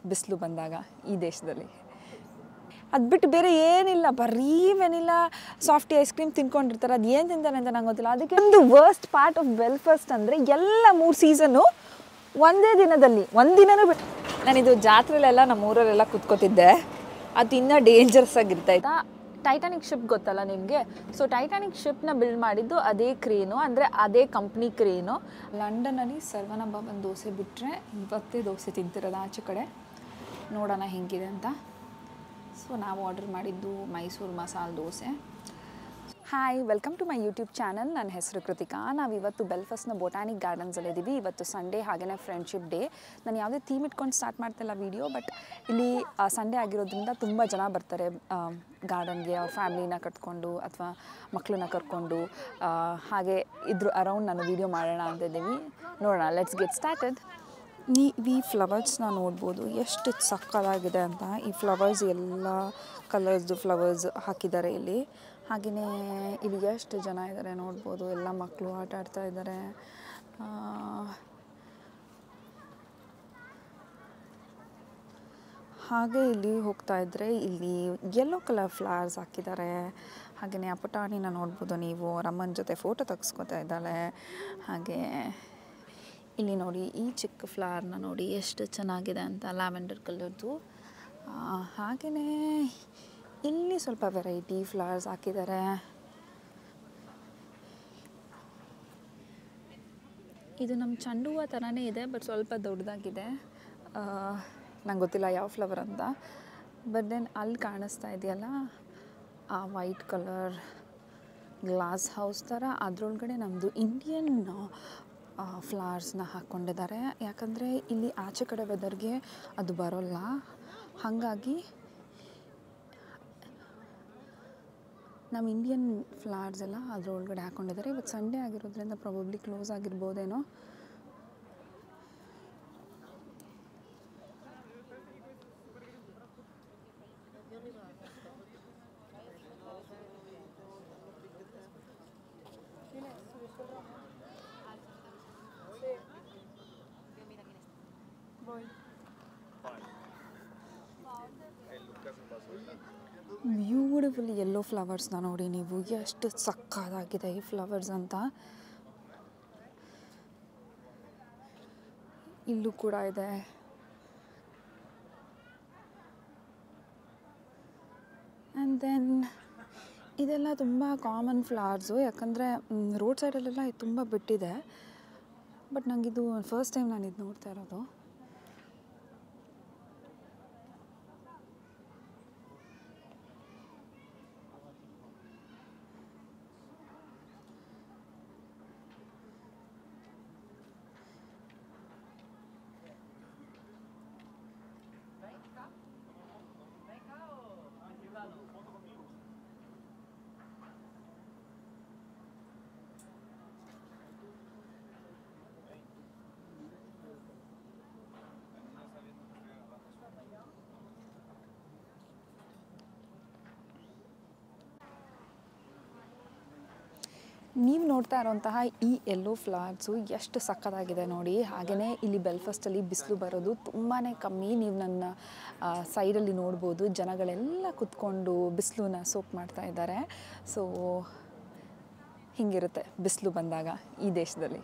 ಬಿಸಿಲು ಬಂದಾಗ ಈ ದೇಶದಲ್ಲಿ ಅದು ಬಿಟ್ಟು ಬೇರೆ ಏನಿಲ್ಲ ಬರೀ ವೆನಿಲಾ ಸಾಫ್ಟಿ ಐಸ್ ಕ್ರೀಮ್ ತಿನ್ಕೊಂಡಿರ್ತಾರೆ ಅದು ಏನು ತಿಂತಾರೆ ಅಂತ ನಂಗೆ ಗೊತ್ತಿಲ್ಲ ಅದಕ್ಕೆ ಒಂದು ವರ್ಸ್ಟ್ ಪಾರ್ಟ್ ಆಫ್ ಬೆಲ್ಫಸ್ಟ್ ಅಂದರೆ ಎಲ್ಲ ಮೂರು ಸೀಸನ್ನು ಒಂದೇ ದಿನದಲ್ಲಿ ಒಂದಿನನೂ ಬಿಟ್ಟು ನಾನಿದು ಜಾತ್ರೆಲೆಲ್ಲ ನಮ್ಮ ಊರಲ್ಲೆಲ್ಲ ಕುತ್ಕೋತಿದ್ದೆ ಅದು ಇನ್ನೂ ಡೇಂಜರಸ್ ಆಗಿರ್ತಾಯ್ತಾ ಟೈಟಾನಿಕ್ ಶಿಪ್ ಗೊತ್ತಲ್ಲ ನಿಮಗೆ ಸೊ ಟೈಟಾನಿಕ್ ಶಿಪ್ನ ಬಿಲ್ಡ್ ಮಾಡಿದ್ದು ಅದೇ ಕ್ರೇನು ಅಂದರೆ ಅದೇ ಕಂಪ್ನಿ ಕ್ರೇನು ಲಂಡನಲ್ಲಿ ಸರ್ವನ ಭವನ್ ದೋಸೆ ಬಿಟ್ಟರೆ ಇವತ್ತೇ ದೋಸೆ ತಿಂತಿರೋದು ಆಚೆ ಕಡೆ ನೋಡೋಣ ಹೆಂಗಿದೆ ಅಂತ ಸೊ ನಾವು ಆರ್ಡರ್ ಮಾಡಿದ್ದು Mysuru masala dosa hi welcome to my YouTube channel ನನ್ನ ಹೆಸರು ಕೃತಿಕಾ ನಾವು ಇವತ್ತು ಬೆಲ್ಫಸ್ನ ಬೊಟಾನಿಕ್ ಗಾರ್ಡನ್ಸಲ್ಲಿ ಇದ್ದೀವಿ ಇವತ್ತು ಸಂಡೇ ಹಾಗೆಯೇ ಫ್ರೆಂಡ್ಶಿಪ್ ಡೇ ನಾನು ಯಾವುದೇ ಥೀಮ್ ಇಟ್ಕೊಂಡು ಸ್ಟಾರ್ಟ್ ಮಾಡ್ತಿಲ್ಲ ವೀಡಿಯೋ ಬಟ್ ಇಲ್ಲಿ ಸಂಡೇ ಆಗಿರೋದ್ರಿಂದ ತುಂಬ ಜನ ಬರ್ತಾರೆ ಗಾರ್ಡನ್ಗೆ ಅವ್ರ ಫ್ಯಾಮ್ಲಿನ ಕಟ್ಕೊಂಡು ಅಥವಾ ಮಕ್ಕಳನ್ನ ಕರ್ಕೊಂಡು ಆ, ಹಾಗೆ ಇದ್ರ ಅರೌಂಡ್ ನಾನು ವೀಡಿಯೋ ಮಾಡೋಣ ಅಂತಿದ್ದೀವಿ ನೋಡೋಣ ಲೆಟ್ಸ್ ಗೆಟ್ ಸ್ಟಾರ್ಟೆಡ್ ನೀ ಈ ಫ್ಲವರ್ಸ್ನ ನೋಡ್ಬೋದು ಎಷ್ಟು ಸಕ್ಕದಾಗಿದೆ ಅಂತ ಈ ಫ್ಲವರ್ಸ್ ಎಲ್ಲ ಕಲರ್ಸ್ದು ಫ್ಲವರ್ಸ್ ಹಾಕಿದ್ದಾರೆ ಇಲ್ಲಿ ಹಾಗೆಯೇ ಇಲ್ಲಿ ಎಷ್ಟು ಜನ ಇದ್ದಾರೆ ನೋಡ್ಬೋದು ಎಲ್ಲ ಮಕ್ಕಳು ಆಟ ಆಡ್ತಾ ಇದ್ದಾರೆ ಆ, ಹಾಗೆ ಇಲ್ಲಿ ಹೋಗ್ತಾ ಇದ್ದರೆ ಇಲ್ಲಿ ಯೆಲ್ಲೋ ಕಲರ್ ಫ್ಲವರ್ಸ್ ಹಾಕಿದ್ದಾರೆ ಹಾಗೆಯೇ ಆ ಪುಟಾಣಿನ ನೋಡ್ಬೋದು ನೀವು ರಮ್ಮನ ಜೊತೆ ಫೋಟೋ ತೆಗೆಸ್ಕೊತಾ ಇದ್ದಾಳೆ ಹಾಗೆ ಇಲ್ಲಿ ನೋಡಿ ಈ ಚಿಕ್ಕ ಫ್ಲವರ್ನ ನೋಡಿ ಎಷ್ಟು ಚೆನ್ನಾಗಿದೆ ಅಂತ ಲ್ಯಾವೆಂಡರ್ ಕಲರ್ದು ಹಾಗೆಯೇ ಇಲ್ಲಿ ಸ್ವಲ್ಪ ವೆರೈಟಿ ಫ್ಲವರ್ಸ್ ಹಾಕಿದ್ದಾರೆ ಇದು ನಮ್ಮ ಚೆಂಡು ಹೂವು ಥರನೇ ಇದೆ ಬಟ್ ಸ್ವಲ್ಪ ದೊಡ್ಡದಾಗಿದೆ ನಂಗೆ ಗೊತ್ತಿಲ್ಲ ಯಾವ ಫ್ಲವರ್ ಅಂತ ಬಟ್ ದೆನ್ ಅಲ್ಲಿ ಕಾಣಿಸ್ತಾ ಇದೆಯಲ್ಲ ಆ ವೈಟ್ ಕಲರ್ ಗ್ಲಾಸ್ ಹೌಸ್ ಥರ ಅದರೊಳಗಡೆ ನಮ್ಮದು ಇಂಡಿಯನ್ ಫ್ಲವರ್ಸ್ನ ಹಾಕ್ಕೊಂಡಿದ್ದಾರೆ ಯಾಕಂದರೆ ಇಲ್ಲಿ ಆಚೆ ಕಡೆ ವೆದರ್ಗೆ ಅದು ಬರೋಲ್ಲ ಹಾಗಾಗಿ ನಮ್ಮ ಇಂಡಿಯನ್ ಫ್ಲವರ್ಸ್ ಎಲ್ಲ ಅದರೊಳಗಡೆ ಹಾಕ್ಕೊಂಡಿದ್ದಾರೆ ಇವತ್ತು ಸಂಡೇ ಆಗಿರೋದ್ರಿಂದ ಪ್ರಾಬಬ್ಲಿ ಕ್ಲೋಸ್ ಆಗಿರ್ಬೋದೇನೋ ಬ್ಯೂಟಿಫುಲ್ ಯೆಲ್ಲೋ ಫ್ಲವರ್ಸ್ನ ನೋಡಿ ನೀವು ಎಷ್ಟು ಸಕ್ಕದಾಗಿದೆ ಈ ಫ್ಲವರ್ಸ್ ಅಂತ ಇಲ್ಲೂ ಕೂಡ ಇದೆ ಆ್ಯಂಡ್ ದೆನ್ ಇದೆಲ್ಲ ತುಂಬ ಕಾಮನ್ ಫ್ಲವರ್ಸು ಯಾಕಂದರೆ ರೋಡ್ ಸೈಡಲ್ಲೆಲ್ಲ ಇದು ತುಂಬ ಬಿಟ್ಟಿದೆ ಬಟ್ ನನಗಿದು ಫಸ್ಟ್ ಟೈಮ್ ನಾನು ಇದು ನೋಡ್ತಾ ಇರೋದು ನೀವು ನೋಡ್ತಾ ಇರೋಂತಹ ಈ ಎಲ್ಲೋ ಫ್ಲವರ್ಸು ಎಷ್ಟು ಸಕ್ಕತ್ತಾಗಿದೆ ನೋಡಿ ಹಾಗೆಯೇ ಇಲ್ಲಿ ಬೆಲ್ಫಸ್ಟಲ್ಲಿ ಬಿಸಿಲು ಬರೋದು ತುಂಬಾ ಕಮ್ಮಿ ನೀವು ನನ್ನ ಸೈಡಲ್ಲಿ ನೋಡ್ಬೋದು ಜನಗಳೆಲ್ಲ ಕುತ್ಕೊಂಡು ಬಿಸಿಲನ್ನ ಸೋಪ್ ಮಾಡ್ತಾ ಇದ್ದಾರೆ ಸೊ ಹಿಂಗಿರುತ್ತೆ ಬಿಸಿಲು ಬಂದಾಗ ಈ ದೇಶದಲ್ಲಿ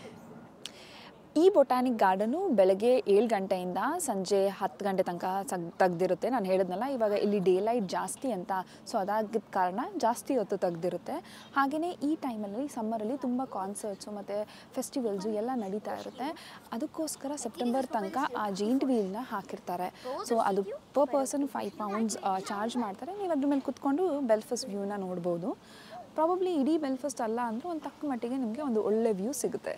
ಈ ಬೊಟಾನಿಕ್ ಗಾರ್ಡನು ಬೆಳಗ್ಗೆ ಏಳು ಗಂಟೆಯಿಂದ ಸಂಜೆ ಹತ್ತು ಗಂಟೆ ತನಕ ಸಗ್ ತೆಗ್ದಿರುತ್ತೆ ನಾನು ಹೇಳಿದ್ನಲ್ಲ ಇವಾಗ ಇಲ್ಲಿ ಡೇ ಲೈಟ್ ಜಾಸ್ತಿ ಅಂತ ಸೊ ಅದಾಗಿದ್ದ ಕಾರಣ ಜಾಸ್ತಿ ಹೊತ್ತು ತೆಗ್ದಿರುತ್ತೆ ಹಾಗೆಯೇ ಈ ಟೈಮಲ್ಲಿ ಸಮ್ಮರಲ್ಲಿ ತುಂಬ ಕಾನ್ಸರ್ಟ್ಸು ಮತ್ತು ಫೆಸ್ಟಿವಲ್ಸು ಎಲ್ಲ ನಡೀತಾ ಇರುತ್ತೆ ಅದಕ್ಕೋಸ್ಕರ ಸೆಪ್ಟೆಂಬರ್ ತನಕ ಆ ಜೈಂಟ್ ವೀಲ್ನ ಹಾಕಿರ್ತಾರೆ ಸೊ ಅದು per person five pounds charge ಮಾಡ್ತಾರೆ ನೀವು ಅದ್ರ ಮೇಲೆ ಕುತ್ಕೊಂಡು ಬೆಲ್ಫಸ್ಟ್ ವ್ಯೂನ ನೋಡ್ಬೋದು ಪ್ರಾಬಬ್ಲಿ ಇಡೀ ಬೆಲ್ಫಸ್ಟ್ ಅಲ್ಲ ಅಂದರೂ ಒಂದು ತಕ್ಕ ಮಟ್ಟಿಗೆ ನಿಮಗೆ ಒಂದು ಒಳ್ಳೆ ವ್ಯೂ ಸಿಗುತ್ತೆ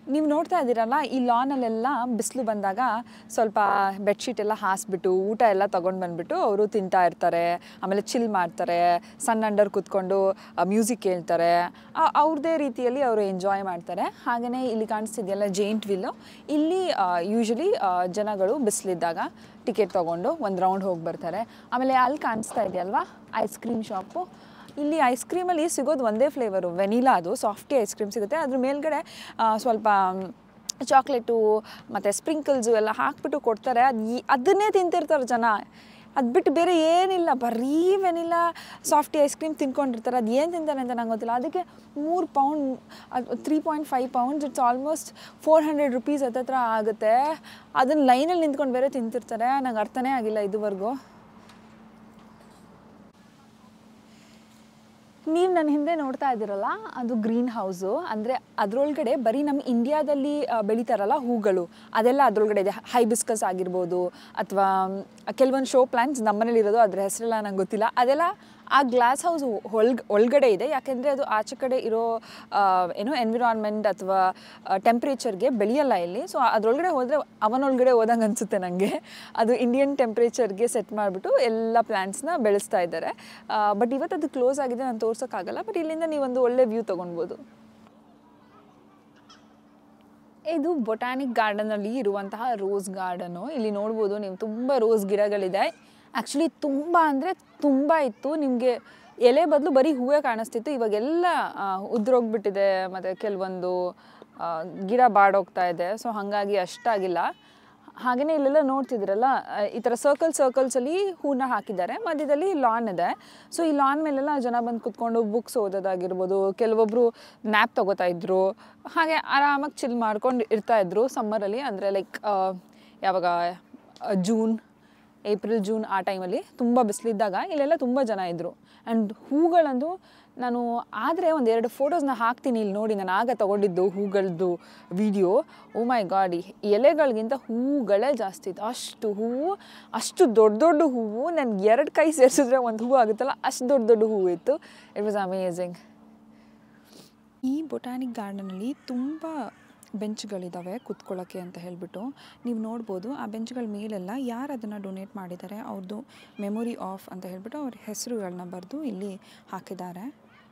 ನೀವು ನೋಡ್ತಾ ಇದ್ದೀರಲ್ಲ ಈ ಲಾನಲ್ಲೆಲ್ಲ ಬಿಸಿಲು ಬಂದಾಗ ಸ್ವಲ್ಪ ಬೆಡ್ಶೀಟ್ ಎಲ್ಲ ಹಾಸ್ಬಿಟ್ಟು ಊಟ ಎಲ್ಲ ತೊಗೊಂಡು ಬಂದುಬಿಟ್ಟು ಅವರು ತಿಂತಾ ಇರ್ತಾರೆ ಆಮೇಲೆ ಚಿಲ್ ಮಾಡ್ತಾರೆ ಸನ್ ಅಂಡರ್ ಕೂತ್ಕೊಂಡು ಮ್ಯೂಸಿಕ್ ಕೇಳ್ತಾರೆ ಆ- ಅವ್ರದ್ದೇ ರೀತಿಯಲ್ಲಿ ಅವರು ಎಂಜಾಯ್ ಮಾಡ್ತಾರೆ ಹಾಗೆಯೇ ಇಲ್ಲಿ ಕಾಣಿಸ್ತಿದೆಯಲ್ಲ ಜೇಂಟ್ ವಿಲ್ಲು ಇಲ್ಲಿ ಯೂಶಲಿ ಜನಗಳು ಬಿಸಿಲಿದ್ದಾಗ ಟಿಕೆಟ್ ತೊಗೊಂಡು ಒಂದು ರೌಂಡ್ ಹೋಗಿ ಬರ್ತಾರೆ ಆಮೇಲೆ ಅಲ್ಲಿ ಕಾಣಿಸ್ತಾ ಇದೆಯಲ್ವಾ ಐಸ್ ಕ್ರೀಮ್ ಶಾಪು ಇಲ್ಲಿ ಐಸ್ ಕ್ರೀಮಲ್ಲಿ ಸಿಗೋದು ಒಂದೇ ಫ್ಲೇವರು ವೆನಿಲಾ ಅದು ಸಾಫ್ಟಿ ಐಸ್ ಕ್ರೀಮ್ ಸಿಗುತ್ತೆ ಅದ್ರ ಮೇಲ್ಗಡೆ ಆ, ಸ್ವಲ್ಪ ಚಾಕ್ಲೇಟು ಮತ್ತು ಸ್ಪ್ರಿಂಕಲ್ಸು ಎಲ್ಲ ಹಾಕ್ಬಿಟ್ಟು ಕೊಡ್ತಾರೆ ಅದು ಈ ಅದನ್ನೇ ತಿಂತಿರ್ತಾರೆ ಜನ ಅದು ಬಿಟ್ಟು ಬೇರೆ ಏನಿಲ್ಲ ಬರೀ ವೆನಿಲಾ ಸಾಫ್ಟಿ ಐಸ್ ಕ್ರೀಮ್ ತಿನ್ಕೊಂಡಿರ್ತಾರೆ ಅದು ಏನು ತಿಂತಾರೆ ಅಂತ ನಂಗೆ ಗೊತ್ತಿಲ್ಲ ಅದಕ್ಕೆ ಮೂರು pound three point five pounds it's almost four hundred rupees ಹತ್ತತ್ರ ಆಗುತ್ತೆ ಅದನ್ನು ಲೈನಲ್ಲಿ ನಿಂತ್ಕೊಂಡು ಬೇರೆ ತಿಂತಿರ್ತಾರೆ ನಂಗೆ ಅರ್ಥನೇ ಆಗಿಲ್ಲ ಇದುವರೆಗೂ ನೀವು ನನ್ನ ಹಿಂದೆ ನೋಡ್ತಾ ಇದ್ದೀರಲ್ಲ ಅದು ಗ್ರೀನ್ ಹೌಸು ಅಂದರೆ ಅದರೊಳಗಡೆ ಬರೀ ನಮ್ಮ ಇಂಡಿಯಾದಲ್ಲಿ ಆ, ಬೆಳೀತಾರಲ್ಲ ಹೂಗಳು ಅದೆಲ್ಲ ಅದರೊಳಗಡೆ ಇದೆ ಹೈಬಿಸ್ಕಸ್ ಆಗಿರ್ಬೋದು ಅಥವಾ ಕೆಲವೊಂದು ಶೋ ಪ್ಲ್ಯಾಂಟ್ಸ್ ನಮ್ಮನೇಲಿರೋದು ಅದ್ರ ಹೆಸರೆಲ್ಲ ನಂಗೆ ಗೊತ್ತಿಲ್ಲ ಅದೆಲ್ಲ ಆ ಗ್ಲಾಸ್ ಹೌಸ್ ಒಳಗ್ ಒಳಗಡೆ ಇದೆ ಯಾಕೆಂದರೆ ಅದು ಆಚೆ ಕಡೆ ಇರೋ ಆ, ಏನು ಎನ್ವಿರಾನ್ಮೆಂಟ್ ಅಥವಾ ಟೆಂಪ್ರೇಚರ್ಗೆ ಬೆಳೆಯಲ್ಲ ಇಲ್ಲಿ ಸೊ ಅದರೊಳಗಡೆ ಹೋದರೆ ಅವನೊಳಗಡೆ ಹೋದಂಗೆ ಅನಿಸುತ್ತೆ ನನಗೆ ಅದು ಇಂಡಿಯನ್ ಟೆಂಪ್ರೇಚರ್ಗೆ ಸೆಟ್ ಮಾಡಿಬಿಟ್ಟು ಎಲ್ಲ ಪ್ಲ್ಯಾಂಟ್ಸ್ನ ಬೆಳೆಸ್ತಾ ಇದ್ದಾರೆ ಬಟ್ ಇವತ್ತು ಅದು ಕ್ಲೋಸ್ ಆಗಿದೆ ನಾನು ತೋರ್ಸೋಕ್ಕಾಗಲ್ಲ ಬಟ್ ಇಲ್ಲಿಂದ ನೀವೊಂದು ಒಳ್ಳೆ ವ್ಯೂ ತೊಗೊಳ್ಬೋದು ಇದು ಬೊಟಾನಿಕ್ ಗಾರ್ಡನಲ್ಲಿ ಇರುವಂತಹ ರೋಸ್ ಗಾರ್ಡನು ಇಲ್ಲಿ ನೋಡ್ಬೋದು ನೀವು ತುಂಬ ರೋಸ್ ಗಿಡಗಳಿದೆ ಆ್ಯಕ್ಚುಲಿ ತುಂಬ ಅಂದರೆ ತುಂಬ ಇತ್ತು ನಿಮಗೆ ಎಲೆ ಬದಲು ಬರೀ ಹೂವೇ ಕಾಣಿಸ್ತಿತ್ತು ಇವಾಗೆಲ್ಲ ಆ, ಉದ್ರೋಗ್ಬಿಟ್ಟಿದೆ ಮತ್ತು ಕೆಲವೊಂದು ಆ, ಗಿಡ ಬಾಡೋಗ್ತಾ ಇದೆ ಸೊ ಹಾಗಾಗಿ ಅಷ್ಟಾಗಿಲ್ಲ ಹಾಗೆಯೇ ಇಲ್ಲೆಲ್ಲ ನೋಡ್ತಿದ್ರಲ್ಲ ಆ, ಈ ಥರ ಸರ್ಕಲ್ ಸರ್ಕಲ್ಸಲ್ಲಿ ಹೂನ ಹಾಕಿದ್ದಾರೆ ಮಧ್ಯದಲ್ಲಿ ಲಾನ್ ಇದೆ ಸೊ ಈ ಲಾನ್ ಮೇಲೆಲ್ಲ ಜನ ಬಂದು ಕುತ್ಕೊಂಡು ಬುಕ್ಸ್ ಓದೋದಾಗಿರ್ಬೋದು ಕೆಲವೊಬ್ಬರು ನ್ಯಾಪ್ ತಗೋತಾ ಇದ್ರು ಹಾಗೆ ಆರಾಮಾಗಿ ಚಿಲ್ ಮಾಡ್ಕೊಂಡು ಇರ್ತಾ ಇದ್ರು ಸಮ್ಮರಲ್ಲಿ ಅಂದರೆ ಲೈಕ್ ಯಾವಾಗ ಆ, ಜೂನ್ ಏಪ್ರಿಲ್ ಜೂನ್ ಆ ಟೈಮಲ್ಲಿ ತುಂಬ ಬಿಸಿಲಿದ್ದಾಗ ಇಲ್ಲೆಲ್ಲ ತುಂಬ ಜನ ಇದ್ದರು ಆ್ಯಂಡ್ ಹೂಗಳಂದು ನಾನು ಆದರೆ ಒಂದೆರಡು ಫೋಟೋಸ್ನ ಹಾಕ್ತೀನಿ ಇಲ್ಲಿ ನೋಡಿ ನಾನು ಆಗ ತಗೊಂಡಿದ್ದು ಹೂಗಳದ್ದು ವಿಡಿಯೋ ಓ ಮೈ ಗಾಡ್ ಈ ಎಲೆಗಳಿಗಿಂತ ಹೂಗಳೇ ಜಾಸ್ತಿ ಇತ್ತು ಅಷ್ಟು ಹೂವು ಅಷ್ಟು ದೊಡ್ಡ ದೊಡ್ಡ ಹೂವು ನನಗೆ ಎರಡು ಕೈ ಸೇರಿಸಿದ್ರೆ ಒಂದು ಹೂವು ಆಗುತ್ತಲ್ಲ ಅಷ್ಟು ದೊಡ್ಡ ದೊಡ್ಡ ಹೂವು ಇತ್ತು ಇಟ್ ವಾಸ್ ಅಮೇಝಿಂಗ್ ಈ ಬೊಟಾನಿಕ್ ಗಾರ್ಡನಲ್ಲಿ ತುಂಬ ಬೆಂಚ್ಗಳಿದ್ದಾವೆ ಕೂತ್ಕೊಳ್ಳೋಕ್ಕೆ ಅಂತ ಹೇಳಿಬಿಟ್ಟು ನೀವು ನೋಡ್ಬೋದು ಆ ಬೆಂಚ್ಗಳ ಮೇಲೆಲ್ಲ ಯಾರು ಅದನ್ನು ಡೊನೇಟ್ ಮಾಡಿದ್ದಾರೆ ಅವ್ರದ್ದು ಮೆಮೊರಿ ಆಫ್ ಅಂತ ಹೇಳ್ಬಿಟ್ಟು ಅವ್ರ ಹೆಸರುಗಳನ್ನ ಬರೆದು ಇಲ್ಲಿ ಹಾಕಿದ್ದಾರೆ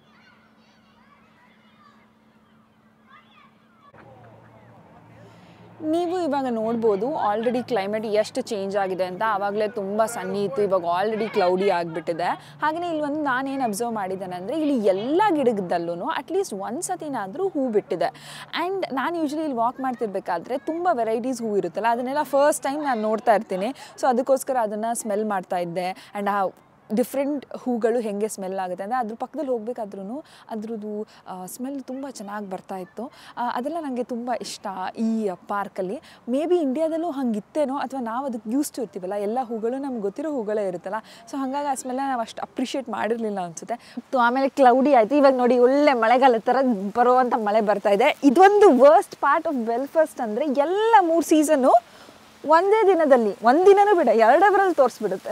ನೀವು ಇವಾಗ ನೋಡ್ಬೋದು ಆಲ್ರೆಡಿ ಕ್ಲೈಮೇಟ್ ಎಷ್ಟು ಚೇಂಜ್ ಆಗಿದೆ ಅಂತ ಆವಾಗಲೇ ತುಂಬ ಸನ್ನಿ ಇತ್ತು ಇವಾಗ ಆಲ್ರೆಡಿ ಕ್ಲೌಡಿ ಆಗಿಬಿಟ್ಟಿದೆ ಹಾಗೆಯೇ ಇಲ್ಲಿ ಒಂದು ನಾನೇನು ಅಬ್ಸರ್ವ್ ಮಾಡಿದ್ದೇನೆ ಅಂದರೆ ಇಲ್ಲಿ ಎಲ್ಲ ಗಿಡದಲ್ಲೂ ಅಟ್ಲೀಸ್ಟ್ ಒಂದು ಸತಿನಾದರೂ ಹೂ ಬಿಟ್ಟಿದೆ ಆ್ಯಂಡ್ ನಾನು ಯೂಶ್ವಲಿ ಇಲ್ಲಿ ವಾಕ್ ಮಾಡ್ತಿರ್ಬೇಕಾದ್ರೆ ತುಂಬ ವೆರೈಟೀಸ್ ಹೂ ಇರುತ್ತಲ್ಲ ಅದನ್ನೆಲ್ಲ ಫಸ್ಟ್ ಟೈಮ್ ನಾನು ನೋಡ್ತಾ ಇರ್ತೀನಿ ಸೊ ಅದಕ್ಕೋಸ್ಕರ ಅದನ್ನು ಸ್ಮೆಲ್ ಮಾಡ್ತಾ ಇದ್ದೆ ಆ್ಯಂಡ್ ಆ ಡಿಫ್ರೆಂಟ್ ಹೂಗಳು ಹೇಗೆ ಸ್ಮೆಲ್ ಆಗುತ್ತೆ ಅಂದರೆ ಅದ್ರ ಪಕ್ಕದಲ್ಲಿ ಹೋಗ್ಬೇಕಾದ್ರೂ ಅದ್ರದ್ದು ಸ್ಮೆಲ್ ತುಂಬ ಚೆನ್ನಾಗಿ ಬರ್ತಾ ಇತ್ತು ಆ, ಅದೆಲ್ಲ ನನಗೆ ತುಂಬ ಇಷ್ಟ ಈ ಪಾರ್ಕಲ್ಲಿ ಮೇ ಬಿ ಇಂಡಿಯಾದಲ್ಲೂ ಹಂಗಿತ್ತೇನೋ ಅಥವಾ ನಾವು ಅದಕ್ಕೆ ಯೂಸ್ಟು ಇರ್ತೀವಲ್ಲ ಎಲ್ಲ ಹೂಗಳು ನಮ್ಗೆ ಗೊತ್ತಿರೋ ಹೂಗಳೇ ಇರುತ್ತಲ್ಲ ಸೊ ಹಾಗಾಗಿ ಆ ಸ್ಮೆಲ್ನ ನಾವು ಅಷ್ಟು ಅಪ್ರಿಷಿಯೇಟ್ ಮಾಡಿರಲಿಲ್ಲ ಅನಿಸುತ್ತೆ ಮತ್ತು ಆಮೇಲೆ ಕ್ಲೌಡಿ ಆಯಿತು ಇವಾಗ ನೋಡಿ ಒಳ್ಳೆ ಮಳೆಗಾಲ ಥರ ಬರುವಂಥ ಮಳೆ ಬರ್ತಾ ಇದೆ ಇದೊಂದು ವರ್ಸ್ಟ್ ಪಾರ್ಟ್ ಆಫ್ ಬೆಲ್ಫಸ್ಟ್ ಅಂದರೆ ಎಲ್ಲ ಮೂರು ಸೀಸನ್ನು ಒಂದೇ ದಿನದಲ್ಲಿ ಒಂದಿನನೂ ಬಿಡ ಎರಡವರಲ್ಲಿ ತೋರಿಸ್ಬಿಡುತ್ತೆ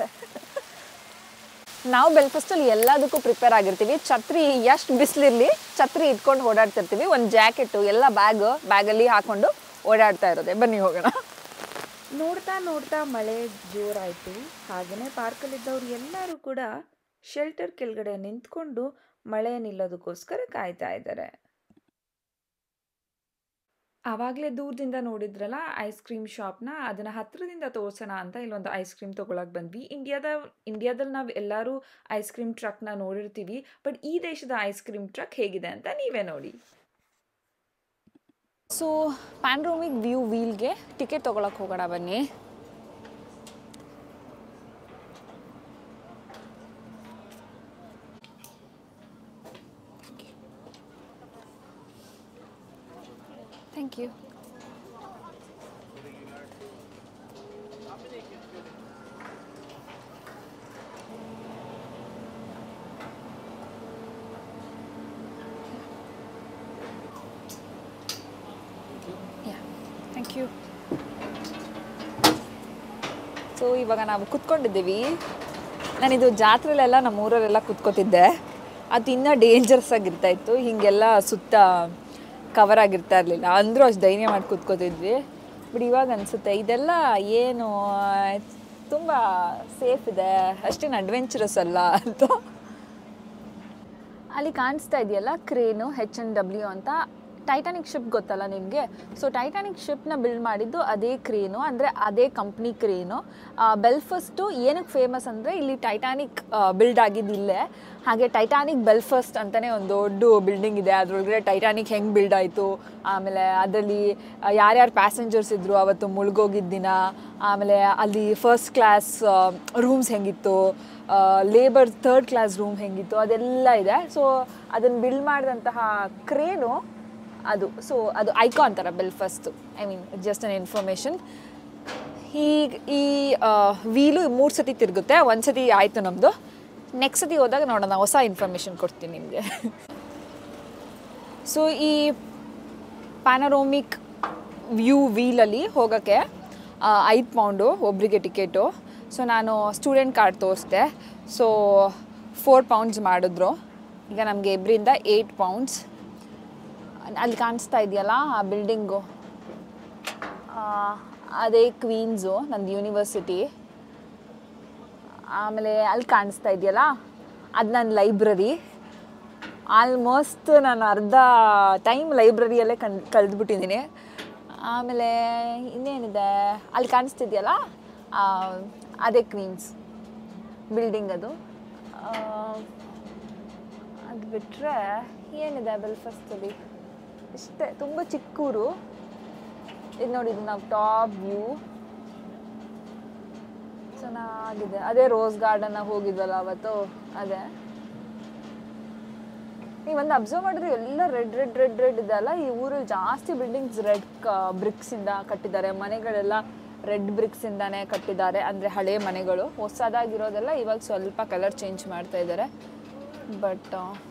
ನಾವು ಬೆಲ್ಫಸ್ಟಲ್ಲಿ ಎಲ್ಲದಕ್ಕೂ ಪ್ರಿಪೇರ್ ಆಗಿರ್ತೀವಿ ಛತ್ರಿ ಎಷ್ಟು ಬಿಸಿಲಿರಲಿ ಛತ್ರಿ ಇಟ್ಕೊಂಡು ಓಡಾಡ್ತಿರ್ತೀವಿ ಒಂದು ಜಾಕೆಟು ಎಲ್ಲ ಬ್ಯಾಗ್ ಬ್ಯಾಗಲ್ಲಿ ಹಾಕೊಂಡು ಓಡಾಡ್ತಾ ಇರೋದೆ ಬನ್ನಿ ಹೋಗೋಣ ನೋಡ್ತಾ ನೋಡ್ತಾ ಮಳೆ ಜೋರಾಯಿತು ಹಾಗೆಯೇ ಪಾರ್ಕಲ್ಲಿದ್ದವ್ರು ಎಲ್ಲರೂ ಕೂಡ ಶೆಲ್ಟರ್ ಕೆಳಗಡೆ ನಿಂತ್ಕೊಂಡು ಮಳೆ ನಿಲ್ಲೋದಕ್ಕೋಸ್ಕರ ಕಾಯ್ತಾ ಇದ್ದಾರೆ ಆವಾಗಲೇ ದೂರದಿಂದ ನೋಡಿದ್ರಲ್ಲ ಐಸ್ ಕ್ರೀಮ್ ಶಾಪ್ನ ಅದನ್ನು ಹತ್ತಿರದಿಂದ ತೋರ್ಸೋಣ ಅಂತ ಇಲ್ಲೊಂದು ಐಸ್ ಕ್ರೀಮ್ ತೊಗೊಳಕ್ಕೆ ಬಂದ್ವಿ ಇಂಡಿಯಾದ ಇಂಡಿಯಾದಲ್ಲಿ ನಾವು ಎಲ್ಲರೂ ಐಸ್ ಕ್ರೀಮ್ ಟ್ರಕ್ನ ನೋಡಿರ್ತೀವಿ ಬಟ್ ಈ ದೇಶದ ಐಸ್ ಕ್ರೀಮ್ ಟ್ರಕ್ ಹೇಗಿದೆ ಅಂತ ನೀವೇ ನೋಡಿ ಸೊ ಪ್ಯಾನ್ರೋಮಿಕ್ ವ್ಯೂ ವೀಲ್ಗೆ ಟಿಕೆಟ್ ತೊಗೊಳಕ್ಕೆ ಹೋಗೋಣ ಬನ್ನಿ thank you yeah thank you so ಇವಾಗ ನಾವು ಕುತ್ಕೊಂಡಿದ್ದೀವಿ ನಾನಿದು ಜಾತ್ರೆಲೆಲ್ಲ ನಮ್ಮ ಊರಲ್ಲೆಲ್ಲ ಕುತ್ಕೋತಿದ್ದೆ ಅದು ಇನ್ನೂ ಡೇಂಜರಸ್ ಆಗಿರ್ತಾ ಇತ್ತು ಹೀಗೆಲ್ಲ ಸುತ್ತ ಕವರ್ ಆಗಿರ್ತಾ ಇರಲಿಲ್ಲ ಅಂದರೂ ಅಷ್ಟು ಧೈರ್ಯ ಮಾಡಿ ಕೂತ್ಕೋತಿದ್ವಿ ಬಟ್ ಇವಾಗ ಅನಿಸುತ್ತೆ ಇದೆಲ್ಲ ಏನು ತುಂಬ ಸೇಫ್ ಇದೆ ಅಷ್ಟೇನು ಅಡ್ವೆಂಚರಸ್ ಅಲ್ಲ ಅಂತ ಅಲ್ಲಿ ಕಾಣಿಸ್ತಾ ಇದೆಯಲ್ಲ ಕ್ರೇನು ಹೆಚ್ ಎನ್ ಡಬ್ಲ್ಯೂ ಅಂತ ಟೈಟಾನಿಕ್ ಶಿಪ್ ಗೊತ್ತಲ್ಲ ನಿಮಗೆ ಸೊ ಟೈಟಾನಿಕ್ ಶಿಪ್ನ ಬಿಲ್ಡ್ ಮಾಡಿದ್ದು ಅದೇ ಕ್ರೇನು ಅಂದರೆ ಅದೇ ಕಂಪ್ನಿ ಕ್ರೇನು ಬೆಲ್ಫಸ್ಟು ಏನಕ್ಕೆ ಫೇಮಸ್ ಅಂದರೆ ಇಲ್ಲಿ ಟೈಟಾನಿಕ್ ಬಿಲ್ಡ್ ಆಗಿದ್ದು ಇಲ್ಲೇ ಹಾಗೆ ಟೈಟಾನಿಕ್ ಬೆಲ್ಫಸ್ಟ್ ಅಂತಲೇ ಒಂದು ದೊಡ್ಡ ಬಿಲ್ಡಿಂಗ್ ಇದೆ ಅದರೊಳಗಡೆ ಟೈಟಾನಿಕ್ ಹೆಂಗೆ ಬಿಲ್ಡ್ ಆಯಿತು ಆಮೇಲೆ ಅದರಲ್ಲಿ ಯಾರ್ಯಾರು ಪ್ಯಾಸೆಂಜರ್ಸ್ ಇದ್ದರು ಅವತ್ತು ಮುಳುಗೋಗಿದ್ದ ದಿನ ಆಮೇಲೆ ಅಲ್ಲಿ ಫಸ್ಟ್ ಕ್ಲಾಸ್ ರೂಮ್ಸ್ ಹೆಂಗಿತ್ತು ಲೇಬರ್ ಥರ್ಡ್ ಕ್ಲಾಸ್ ರೂಮ್ ಹೆಂಗಿತ್ತು ಅದೆಲ್ಲ ಇದೆ ಸೊ ಅದನ್ನು ಬಿಲ್ಡ್ ಮಾಡಿದಂತಹ ಕ್ರೇನು ಅದು ಸೊ ಅದು ಐಕಾನ್ ಥರ Belfast I mean just an information ಈ ಈ ವೀಲು ಮೂರು ಸತಿ ತಿರುಗುತ್ತೆ ಒಂದು ಸತಿ ಆಯಿತು ನಮ್ಮದು ನೆಕ್ಸ್ಟ್ ಸತಿ ಹೋದಾಗ ನೋಡೋಣ ಹೊಸ ಇನ್ಫಾರ್ಮೇಷನ್ ಕೊಡ್ತೀನಿ ನಿಮಗೆ ಸೊ ಈ ಪ್ಯಾನರೋಮಿಕ್ ವ್ಯೂ ವೀಲಲ್ಲಿ ಹೋಗೋಕ್ಕೆ ಐದು ಪೌಂಡು ಒಬ್ಬರಿಗೆ ಟಿಕೆಟು ಸೊ ನಾನು ಸ್ಟೂಡೆಂಟ್ ಕಾರ್ಡ್ ತೋರಿಸ್ದೆ ಸೊ ಫೋರ್ ಪೌಂಡ್ಸ್ ಮಾಡಿದ್ರು ಈಗ ನಮಗೆ ಇಬ್ಬರಿಂದ ಏಯ್ಟ್ ಪೌಂಡ್ಸ್ ಅಲ್ಲಿ ಕಾಣಿಸ್ತಾ ಇದೆಯಲ್ಲ ಆ ಬಿಲ್ಡಿಂಗು ಅದೇ ಕ್ವೀನ್ಸು ನಂದು ಯೂನಿವರ್ಸಿಟಿ ಆಮೇಲೆ ಅಲ್ಲಿ ಕಾಣಿಸ್ತಾ ಇದೆಯಲ್ಲ ಅದು ನನ್ನ ಲೈಬ್ರರಿ ಆಲ್ಮೋಸ್ಟ್ ನಾನು ಅರ್ಧ ಟೈಮ್ ಲೈಬ್ರರಿಯಲ್ಲೇ ಕಣ್ ಕಳೆದ್ಬಿಟ್ಟಿದ್ದೀನಿ ಆಮೇಲೆ ಇನ್ನೇನಿದೆ ಅಲ್ಲಿ ಕಾಣಿಸ್ತಿದೆಯಲ್ಲ ಆ, ಅದೇ ಕ್ವೀನ್ಸ್ ಬಿಲ್ಡಿಂಗ್ ಅದು ಆ, ಅದು ಬಿಟ್ಟರೆ ಏನಿದೆ ಬೆಲ್ಫಾಸ್ಟಲ್ಲಿ ಇಷ್ಟೇ ತುಂಬ ಚಿಕ್ಕೂರು ಇದು ನೋಡಿ ಇದು ನಾವು ಟಾಪ್ ವ್ಯೂ ಚೆನ್ನಾಗಿದೆ ಅದೇ ರೋಸ್ ಗಾರ್ಡನ್ ಹೋಗಿದ್ವಲ್ಲ ಅವತ್ತು ಅದೇ ನೀವೊಂದು ಅಬ್ಸರ್ವ್ ಮಾಡಿದ್ರೆ ಎಲ್ಲ ರೆಡ್ ರೆಡ್ ರೆಡ್ ರೆಡ್ ಇದೆ ಅಲ್ಲ ಈ ಊರಲ್ಲಿ ಜಾಸ್ತಿ ಬಿಲ್ಡಿಂಗ್ಸ್ ರೆಡ್ ಬ್ರಿಕ್ಸಿಂದ ಕಟ್ಟಿದ್ದಾರೆ ಮನೆಗಳೆಲ್ಲ ರೆಡ್ ಬ್ರಿಕ್ಸಿಂದಾನೇ ಕಟ್ಟಿದ್ದಾರೆ ಅಂದರೆ ಹಳೆ ಮನೆಗಳು ಹೊಸದಾಗಿರೋದೆಲ್ಲ ಇವಾಗ ಸ್ವಲ್ಪ ಕಲರ್ ಚೇಂಜ್ ಮಾಡ್ತಾ ಇದ್ದಾರೆ ಬಟ್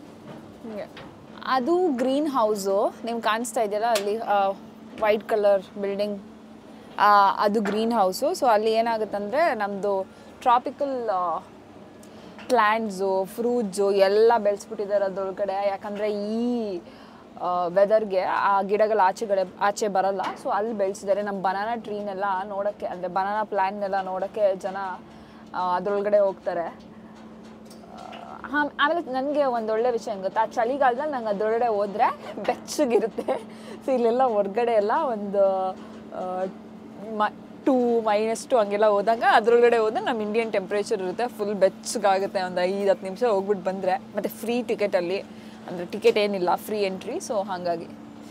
ಅದು ಗ್ರೀನ್ ಹೌಸು ನಿಮ್ಗೆ ಕಾಣಿಸ್ತಾ ಇದೆಯಲ್ಲ ಅಲ್ಲಿ ವೈಟ್ ಕಲರ್ ಬಿಲ್ಡಿಂಗ್ ಅದು ಗ್ರೀನ್ ಹೌಸು ಸೊ ಅಲ್ಲಿ ಏನಾಗುತ್ತಂದರೆ ನಮ್ಮದು ಟ್ರಾಪಿಕಲ್ ಪ್ಲ್ಯಾಂಟ್ಸು ಫ್ರೂಟ್ಸು ಎಲ್ಲ ಬೆಳೆಸ್ಬಿಟ್ಟಿದ್ದಾರೆ ಅದ್ರೊಳಗಡೆ ಯಾಕಂದರೆ ಈ ವೆದರ್ಗೆ ಆ ಗಿಡಗಳು ಆಚೆಗಡೆ ಆಚೆ ಬರಲ್ಲ ಸೊ ಅಲ್ಲಿ ಬೆಳೆಸಿದ್ದಾರೆ ನಮ್ಮ ಬನಾನಾ ಟ್ರೀನೆಲ್ಲ ನೋಡೋಕ್ಕೆ ಅಂದರೆ ಬನಾನಾ ಪ್ಲ್ಯಾಂಟ್ನೆಲ್ಲ ನೋಡೋಕ್ಕೆ ಜನ ಆ, ಅದ್ರೊಳಗಡೆ ಹೋಗ್ತಾರೆ ಆಮ್- ಆಮೇಲೆ ನನಗೆ ಒಂದೊಳ್ಳೆ ವಿಷಯ ಏನು ಗೊತ್ತಾ ಚಳಿಗಾಲದಲ್ಲಿ ನಂಗೆ ಅದರೊಳಗಡೆ ಹೋದರೆ ಬೆಚ್ಚಗಿರುತ್ತೆ ಸೊ ಇಲ್ಲೆಲ್ಲ ಹೊರ್ಗಡೆ ಎಲ್ಲ ಒಂದು ಮ ಟೂ ಮೈನಸ್ ಟು ಹಂಗೆಲ್ಲ ಹೋದಾಗ ಅದರೊಳಗಡೆ ಹೋದ್ರೆ ನಮ್ಮ ಇಂಡಿಯನ್ ಟೆಂಪ್ರೇಚರ್ ಇರುತ್ತೆ ಫುಲ್ ಬೆಚ್ಚಗಾಗುತ್ತೆ ಒಂದು ಐದು ಹತ್ತು ನಿಮಿಷ ಹೋಗ್ಬಿಟ್ಟು ಬಂದರೆ ಮತ್ತು ಫ್ರೀ ಟಿಕೆಟಲ್ಲಿ ಅಂದರೆ ಟಿಕೆಟ್ ಏನಿಲ್ಲ ಫ್ರೀ ಎಂಟ್ರಿ ಸೊ ಹಾಗಾಗಿ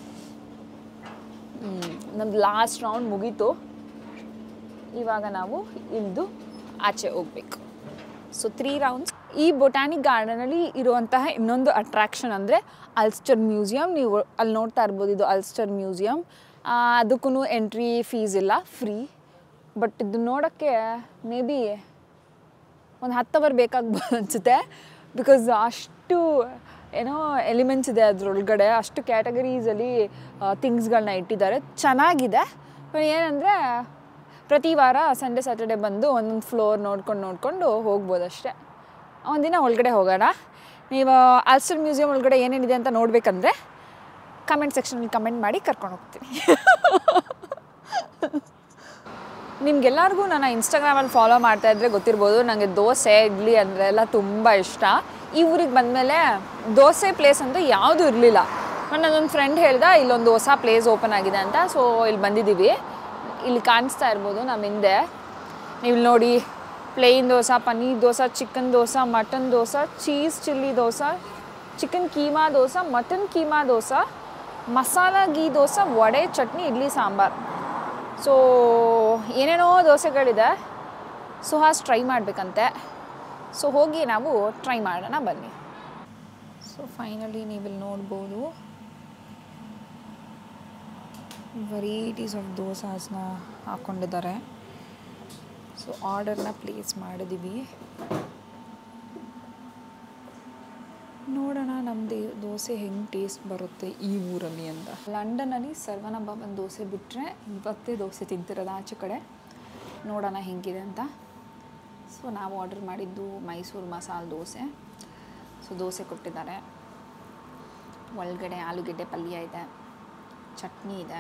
ನಮ್ದು ಲಾಸ್ಟ್ ರೌಂಡ್ ಮುಗೀತು ಇವಾಗ ನಾವು ಇಳಿದು ಆಚೆ ಹೋಗ್ಬೇಕು ಸೊ ತ್ರೀ ರೌಂಡ್ಸ್ ಈ ಬೊಟ್ಯಾನಿಕ್ ಗಾರ್ಡನಲ್ಲಿ ಇರುವಂತಹ ಇನ್ನೊಂದು ಅಟ್ರಾಕ್ಷನ್ ಅಂದರೆ ಅಲ್ಸ್ಟರ್ ಮ್ಯೂಸಿಯಂ ನೀವು ಅಲ್ಲಿ ನೋಡ್ತಾ ಇರ್ಬೋದು ಇದು ಅಲ್ಸ್ಟರ್ ಮ್ಯೂಸಿಯಂ ಅದಕ್ಕೂ ಎಂಟ್ರಿ ಫೀಸ್ ಇಲ್ಲ ಫ್ರೀ ಬಟ್ ಇದು ನೋಡೋಕ್ಕೆ ಮೇ ಬಿ ಒಂದು ಹತ್ತು ಅವರ್ ಬೇಕಾಗ್ಬೋದು ಅನಿಸುತ್ತೆ ಬಿಕಾಸ್ ಅಷ್ಟು ಏನೋ ಎಲಿಮೆಂಟ್ಸ್ ಇದೆ ಅದರೊಳಗಡೆ ಅಷ್ಟು ಕ್ಯಾಟಗರೀಸಲ್ಲಿ ಥಿಂಗ್ಸ್ಗಳನ್ನ ಇಟ್ಟಿದ್ದಾರೆ ಚೆನ್ನಾಗಿದೆ ಬಟ್ ಏನಂದರೆ ಪ್ರತಿ ವಾರ ಸಂಡೇ ಸ್ಯಾಟರ್ಡೆ ಬಂದು ಒಂದೊಂದು ಫ್ಲೋರ್ ನೋಡ್ಕೊಂಡು ನೋಡಿಕೊಂಡು ಹೋಗ್ಬೋದು ಅಷ್ಟೇ ಒಂದಿನ ಒಳಗಡೆ ಹೋಗೋಣ ನೀವು ಆಲ್ಸ್ಟರ್ ಮ್ಯೂಸಿಯಂ ಒಳಗಡೆ ಏನೇನಿದೆ ಅಂತ ನೋಡಬೇಕಂದ್ರೆ ಕಮೆಂಟ್ ಸೆಕ್ಷನಲ್ಲಿ ಕಮೆಂಟ್ ಮಾಡಿ ಕರ್ಕೊಂಡು ಹೋಗ್ತೀನಿ ನಿಮ್ಗೆಲ್ಲರಿಗೂ ನನ್ನ ಇನ್ಸ್ಟಾಗ್ರಾಮಲ್ಲಿ ಫಾಲೋ ಮಾಡ್ತಾ ಇದ್ರೆ ಗೊತ್ತಿರ್ಬೋದು ನನಗೆ ದೋಸೆ ಇಡ್ಲಿ ಅಂದರೆ ಎಲ್ಲ ತುಂಬ ಇಷ್ಟ ಈ ಊರಿಗೆ ಬಂದಮೇಲೆ ದೋಸೆ ಪ್ಲೇಸ್ ಅಂತೂ ಯಾವುದೂ ಇರಲಿಲ್ಲ ನನ್ನೊಂದು ಫ್ರೆಂಡ್ ಹೇಳ್ದ ಇಲ್ಲೊಂದು ಹೊಸ ಪ್ಲೇಸ್ ಓಪನ್ ಆಗಿದೆ ಅಂತ ಸೊ ಇಲ್ಲಿ ಬಂದಿದ್ದೀವಿ ಇಲ್ಲಿ ಕಾಣಿಸ್ತಾ ಇರ್ಬೋದು ನಮ್ಮ ಹಿಂದೆ ನೀವು ಇಲ್ಲಿ ನೋಡಿ plain dosa paneer dosa chicken dosa mutton dosa cheese chilli dosa chicken keema dosa mutton keema dosa masala ghee dosa vada chutney idli sambar so ಏನೇನೋ ದೋಸೆಗಳಿದೆ ಸುಹಾಸ್ ಟ್ರೈ ಮಾಡಬೇಕಂತೆ ಸೊ ಹೋಗಿ ನಾವು ಟ್ರೈ ಮಾಡೋಣ ಬನ್ನಿ ಸೊ ಫೈನಲಿ ನೀವಿಲ್ಲಿ ನೋಡ್ಬೋದು ವೆರೈಟೀಸ್ ಆಫ್ ದೋಸಾಸ್ನ ಹಾಕ್ಕೊಂಡಿದ್ದಾರೆ ಸೊ ಆರ್ಡರ್ನ ಪ್ಲೇಸ್ ಮಾಡಿದ್ದೀವಿ ನೋಡೋಣ ನಮ್ಮದು ದೋಸೆ ಹೆಂಗೆ ಟೇಸ್ಟ್ ಬರುತ್ತೆ ಈ ಊರಲ್ಲಿ ಅಂತ ಲಂಡನಲ್ಲಿ ಸರ್ವನ ಭವನ್ ದೋಸೆ ಬಿಟ್ಟರೆ ಇವತ್ತೇ ದೋಸೆ ತಿಂತಿರೋದು ಆಚೆ ಕಡೆ ನೋಡೋಣ ಹೆಂಗಿದೆ ಅಂತ ಸೊ ನಾವು ಆರ್ಡರ್ ಮಾಡಿದ್ದು ಮೈಸೂರು ಮಸಾಲೆ ದೋಸೆ ಸೊ ದೋಸೆ ಕೊಟ್ಟಿದ್ದಾರೆ ಒಳಗಡೆ ಆಲೂಗೆಡ್ಡೆ ಪಲ್ಯ ಇದೆ ಚಟ್ನಿ ಇದೆ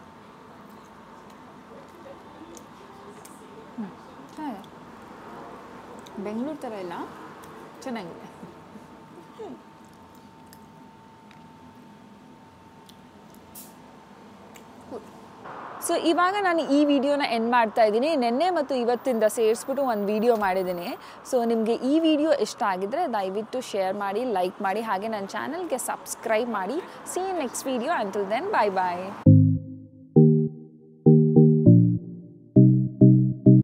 ಹ್ಮ್, ಚೆನ್ನಾಗಿದೆ ಬೆಂಗಳೂರು ಥರ ಇಲ್ಲ ಚೆನ್ನಾಗಿದೆ ಸೊ ಇವಾಗ ನಾನು ಈ ವಿಡಿಯೋನ ಎಂಡ್ ಮಾಡ್ತಾ ಇದ್ದೀನಿ ನಿನ್ನೆ ಮತ್ತು ಇವತ್ತಿಂದ ಸೇರಿಸ್ಬಿಟ್ಟು ಒಂದು ವಿಡಿಯೋ ಮಾಡಿದ್ದೀನಿ ಸೊ ನಿಮಗೆ ಈ ವಿಡಿಯೋ ಇಷ್ಟ ಆಗಿದ್ರೆ ದಯವಿಟ್ಟು ಶೇರ್ ಮಾಡಿ ಲೈಕ್ ಮಾಡಿ ಹಾಗೆ ನನ್ನ ಚಾನಲ್ಗೆ ಸಬ್ಸ್ಕ್ರೈಬ್ ಮಾಡಿ see next video until then bye ಬಾಯ್